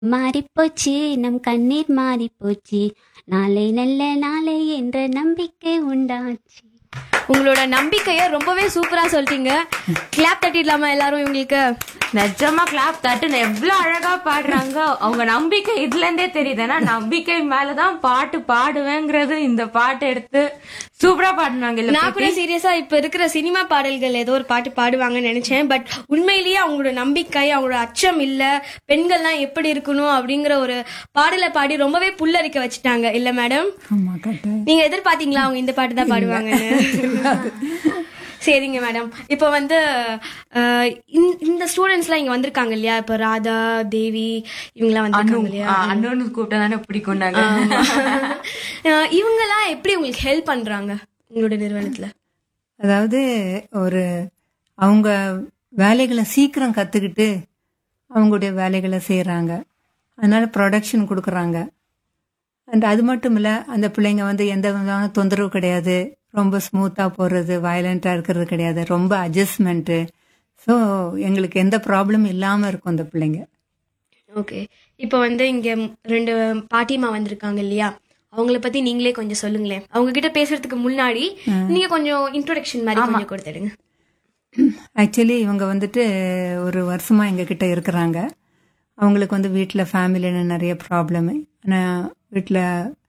மாறிப்போச்சு நம் கண்ணீர் மாறிப்போச்சு நாளை நல்ல நாளை என்ற நம்பிக்கை உண்டாச்சு உங்களோட நம்பிக்கைய ரொம்பவே சூப்பரா சொல்லிட்டீங்க கிளாப் தட்டிடலாமா எல்லாரும் இவங்களுக்கு நிஜமா கிளாப் தட்டுன்னு எவ்வளவு அழகா பாடுறாங்க அவங்க நம்பிக்கை இதுல இருந்தே தெரியுது ஏன்னா நம்பிக்கை மேலதான் பாட்டு பாடுவேங்கிறது இந்த பாட்டு எடுத்து சூப்பரா பாடினாங்க இல்ல நான் கூட சீரியஸா இப்ப இருக்கிற சினிமா பாடல்கள் ஏதோ ஒரு பாட்டு பாடுவாங்கன்னு நினைச்சேன் பட் உண்மையிலேயே அவங்களோட நம்பிக்கை அவங்களோட அச்சம் இல்ல பெண்கள்லாம் எப்படி இருக்கணும் அப்படிங்கிற ஒரு பாடலை பாடி ரொம்பவே புல்லரிக்க வச்சுட்டாங்க இல்ல மேடம் ஆமா கரெக்டாக நீங்க எதிர்பார்த்தீங்களா அவங்க இந்த பாட்டு தான் பாடுவாங்கன்னு சரிங்க மேடம் இப்போ வந்து அஹ், இந்த- இந்த ஸ்டூடெண்ட்ஸ்லாம் இங்க வந்திருக்காங்க இல்லையா இப்போ ராதா தேவி இவங்கலாம் வந்திருக்காங்க இல்லையா அண்ணனு கூப்பிட்டா தானே பிடிக்கும் நாங்க அஹ், இவங்கெல்லாம் எப்படி உங்களுக்கு ஹெல்ப் பண்றாங்க உங்களோட நிறுவனத்துல அதாவது ஒரு அவங்க வேலைகளை சீக்கிரம் கற்றுக்கிட்டு அவங்களுடைய வேலைகளை செய்கிறாங்க அதனால ப்ரொடக்ஷன் கொடுக்குறாங்க அண்ட் அது மட்டும் இல்லை அந்த பிள்ளைங்க வந்து எந்த விதமான தொந்தரவு கிடையாது ரொம்ப ஸ்மூத்தாக போகிறது வயலண்ட்டாக இருக்கிறது கிடையாது ரொம்ப அட்ஜஸ்ட்மெண்ட்டு ஸோ எங்களுக்கு எந்த ப்ராப்ளமும் இல்லாமல் இருக்கும் அந்த பிள்ளைங்க ஓகே இப்போ வந்து இங்க ரெண்டு பாட்டிமா வந்திருக்காங்க இல்லையா அவங்கள பத்தி நீங்களே கொஞ்சம் சொல்லுங்களேன் அவங்க கிட்ட பேசுறதுக்கு முன்னாடி நீங்க கொஞ்சம் இன்ட்ரோடக்ஷன் மாதிரி கொஞ்சம் கொடுத்துடுங்க ஆக்சுவலி இவங்க வந்துட்டு ஒரு வருஷமாக எங்ககிட்ட இருக்கிறாங்க அவங்களுக்கு வந்து வீட்டில் ஃபேமிலியில் நிறைய ப்ராப்ளமு ஆனால் வீட்டில்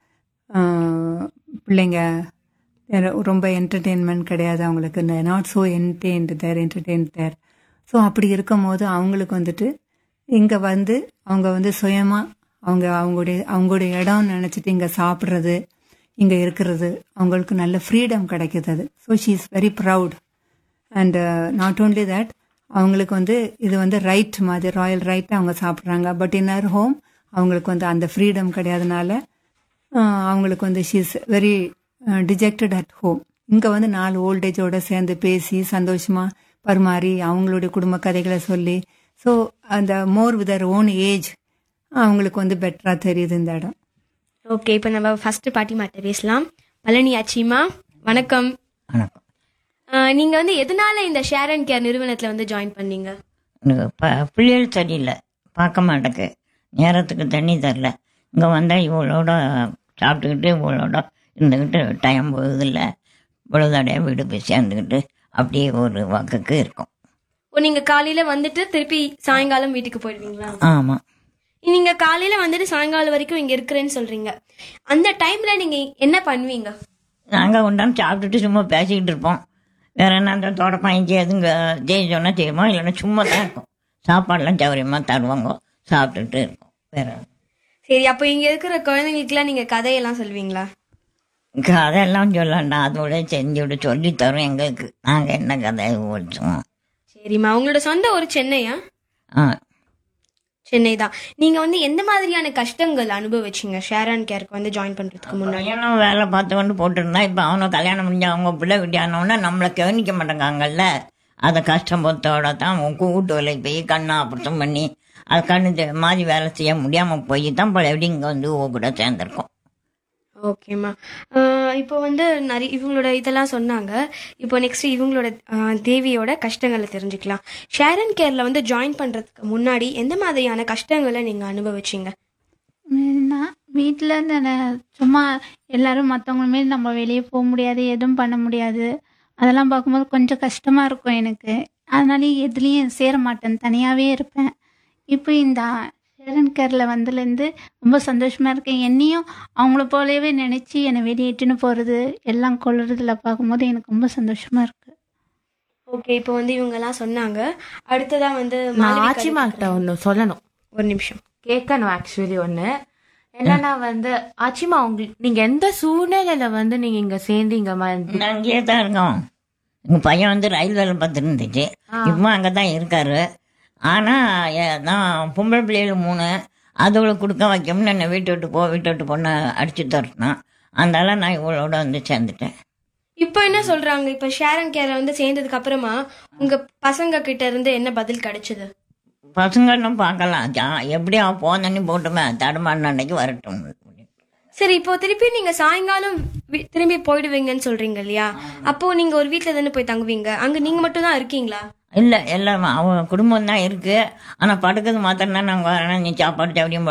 பிள்ளைங்க வேற- ரொம்ப என்டர்டெயின்மெண்ட் கிடையாது அவங்களுக்கு not so entertained there entertain there so அப்படி இருக்கும் போது அவங்களுக்கு வந்துட்டு இங்கே வந்து அவங்க வந்து சுயமாக அவங்க அவங்களுடைய அவங்களுடைய இடம்னு நினச்சிட்டு இங்கே சாப்பிட்றது இங்கே இருக்கிறது அவங்களுக்கு நல்ல ஃப்ரீடம் கிடைக்குது அது so she is very proud and not only that அவங்களுக்கு வந்து இது வந்து ரைட் மாதிரி ராயல் ரைட் அவங்க சாப்பிட்றாங்க பட் இன் அவர் ஹோம் அவங்களுக்கு வந்து அந்த ஃப்ரீடம் கிடையாதுனால அஹ், அவங்களுக்கு வந்து she's very dejected at home இங்கே வந்து நாலு ஓல்டேஜோட சேர்ந்து பேசி சந்தோஷமா பரிமாறி அவங்களுடைய குடும்ப கதைகளை சொல்லி ஸோ அந்த more with their own age அவங்களுக்கு வந்து பெட்டராக தெரியுது இந்த இடம் ஓகே இப்போ நம்ம ஃபர்ஸ்ட் பாட்டி மாட்ட பேசலாம் பழனி ஆச்சிமா வணக்கம் வணக்கம் அஹ், நீங்க வந்து எதனால இந்த ஷேர் அண்ட் கேர் நிறுவனத்துல வந்து ஜாயின் பண்ணீங்க எனக்கு ப பிள்ளைகள் சரியில்லை பார்க்க மாட்டேக்கு நேரத்துக்கு தண்ணி தரல இங்கே வந்தால் இவளோட சாப்பிட்டுக்கிட்டு இவளோட இருந்துக்கிட்டு டைம் போகுதில்ல பொழுதடையாக வீடு போய் சேர்ந்துக்கிட்டு அப்படியே ஒரு வாக்குக்கு இருக்கும் ஓ நீங்க காலையில வந்துட்டு திருப்பி சாயங்காலம் வீட்டுக்கு போயிடுவீங்களா ஆமாம் நீங்க காலையில வந்துட்டு சாயங்காலம் வரைக்கும் இங்க இருக்கிறேன்னு சொல்றீங்க அந்த டைம்ல நீங்க என்ன பண்ணுவீங்க நாங்கள் கொண்டாந்து சாப்பிட்டுட்டு சும்மா பேசிக்கிட்டு இருப்போம் வேற என்ன அந்த தோட்டப்பம் இங்கே எதுங்க ஜெய் சொன்னால் செய்வோம் இல்லைன்னா சும்மா தான் இருக்கும் சாப்பாடெல்லாம் சௌகரியமாக தருவாங்க சாப்பிட்டுட்டு இருக்கோம் வேற சரி அப்போ இங்க இருக்கிற குழந்தைங்களுக்குலாம் நீங்க கதையெல்லாம் சொல்வீங்களா கதையெல்லாம் சொல்லண்டா அதோட செஞ்சு விட சொல்லி தரும் எங்களுக்கு நாங்கள் என்ன கதை ஓடிச்சோம் சரிம்மா உங்களோட சொந்த ஒரு சென்னையா ஆ சென்னை தான் நீங்க வந்து எந்த மாதிரியான கஷ்டங்கள் அனுபவிச்சீங்க ஷேர் அண்ட் கேருக்கு வந்து ஜாயின் பண்றதுக்கு முன்னாடி பையனும் வேலை பார்த்து கொண்டு போட்டுருந்தா இப்போ அவனும் கல்யாணம் முடிஞ்சு அவங்க பிள்ளை விட்டியானோன்னா நம்மளை கவனிக்க மாட்டேங்காங்கல்ல அதை கஷ்டப்பத்தோட தான் அவன் கூட்டு வேலை போய் கண்ணா அப்புறம் பண்ணி அது கண்ணு தெ- மாதிரி வேலை செய்ய முடியாமல் போய் தான் பழையபடி இங்கே வந்து ஓ கூட சேர்ந்துருக்கோம் ஓகேம்மா ஆஹ் இப்போ வந்து நிறைய இவங்களோட இதெல்லாம் சொன்னாங்க இப்போ நெக்ஸ்ட் இவங்களோட ஆஹ் தேவியோட கஷ்டங்களை தெரிஞ்சுக்கலாம் ஷேர் அண்ட் கேர்ல வந்து ஜாயின் பண்றதுக்கு முன்னாடி எந்த மாதிரியான கஷ்டங்களை நீங்க அனுபவிச்சீங்க நான் வீட்டில் இந்த சும்மா எல்லாரும் மற்றவங்க மாரி நம்ம வெளியே போக முடியாது எதுவும் பண்ண முடியாது அதெல்லாம் பார்க்கும்போது கொஞ்சம் கஷ்டமாக இருக்கும் எனக்கு அதனால எதுலேயும் சேர மாட்டேன் தனியாகவே இருப்பேன் இப்போ இந்த ஷேரன் கேரில் வந்ததுலேருந்து ரொம்ப சந்தோஷமாக இருக்கேன் என்னையும் அவங்கள போலவே நினச்சி என்னை வெளியேட்டுன்னு போகிறது எல்லாம் கொள்றதுல பார்க்கும்போது எனக்கு ரொம்ப சந்தோஷமாக இருக்குது ஓகே இப்போ வந்து இவங்க எல்லாம் சொன்னாங்க அடுத்ததா வந்து நான் மாளவிகா ஆச்சிமா கிட்ட ஒண்ணு சொல்லணும் ஒரு நிமிஷம் கேட்கணும் ஆக்சுவலி ஒண்ணு என்னன்னா வந்து ஆச்சிமா உங்களுக்கு நீங்க எந்த சூழ்நிலையில வந்து நீங்க இங்க சேர்ந்தீங்க நான் அங்கேயே தான் இருக்கோம் எங்கள் பையன் வந்து ரயில் வேலை பார்த்துட்டு இருந்துச்சு இப்போ அங்கே தான் இருக்காரு ஆனால் நான் பொம்பளை பிள்ளைகள் மூணு அதோட கொடுக்க வைக்கணும்னு என்னை வீட்டு விட்டு போ வீட்டு விட்டு பொண்ணை அடிச்சு தரட்டினான் அதனால நான் இவளோட வந்து சேர்ந்துட்டேன் இப்போ என்ன சொல்றாங்க இப்போ ஷேர் அண்ட் கேர்ல வந்து சேர்ந்ததுக்கு அப்புறமா உங்க பசங்க கிட்ட இருந்து என்ன பதில் கிடைச்சது பசங்களும் பார்க்கலாம் ஜா- எப்படி அவன் போனன்னு போட்டுமே தடுமாடின அன்னைக்கு வரட்டும் சரி இப்போ திருப்பி நீங்க சாயங்காலம் வி- திரும்பி போயிடுவீங்கன்னு சொல்றீங்க இல்லையா அப்போ நீங்க ஒரு வீட்ல தானே போய் தங்குவீங்க அங்க நீங்க மட்டும் தான் இருக்கீங்களா இல்லை எல்லாம் அவங்க குடும்பம் தான் இருக்கு ஆனால் படுக்கிறது மாத்திரம் தான் நாங்கள் வரணும் நீ சாப்பாடு சௌரியம்